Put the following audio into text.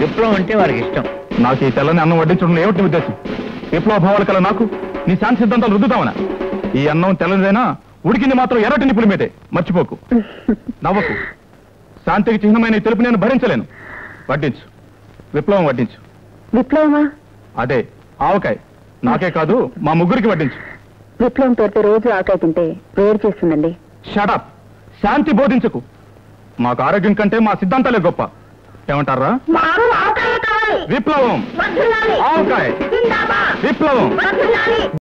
విప్లవం అంటే వారికి ఇష్టం నాకు ఈ తెల్లని అన్నం వడ్డించడం ఏమిటి నీ ఉద్దేశం విప్లవ భావాలు కల నాకు నీ శాంతి సిద్ధాంతాలు రుద్దుతామనా ఈ అన్నం తెల్లనిదైనా ఉడికింది మాత్రం ఎర్రటి నిప్పుల మీదే మర్చిపోకు నవ్వకు శాంతికి చిహ్నమైన ఈ తెలుపు నేను భరించలేను వడ్డించు విప్లవం వడ్డించు విప్లవమా అదే ఆవకాయ నాకే కాదు మా ముగ్గురికి వడ్డించు విప్లవం పేరుతో రోజు ఆకాయ తింటే వేరు చేస్తుందండి షడప్ శాంతి బోధించకు మాకు ఆరోగ్యం కంటే మా సిద్ధాంతాలే గొప్ప ఏమంటారా విప్లవం ఆవకాయ విప్లవం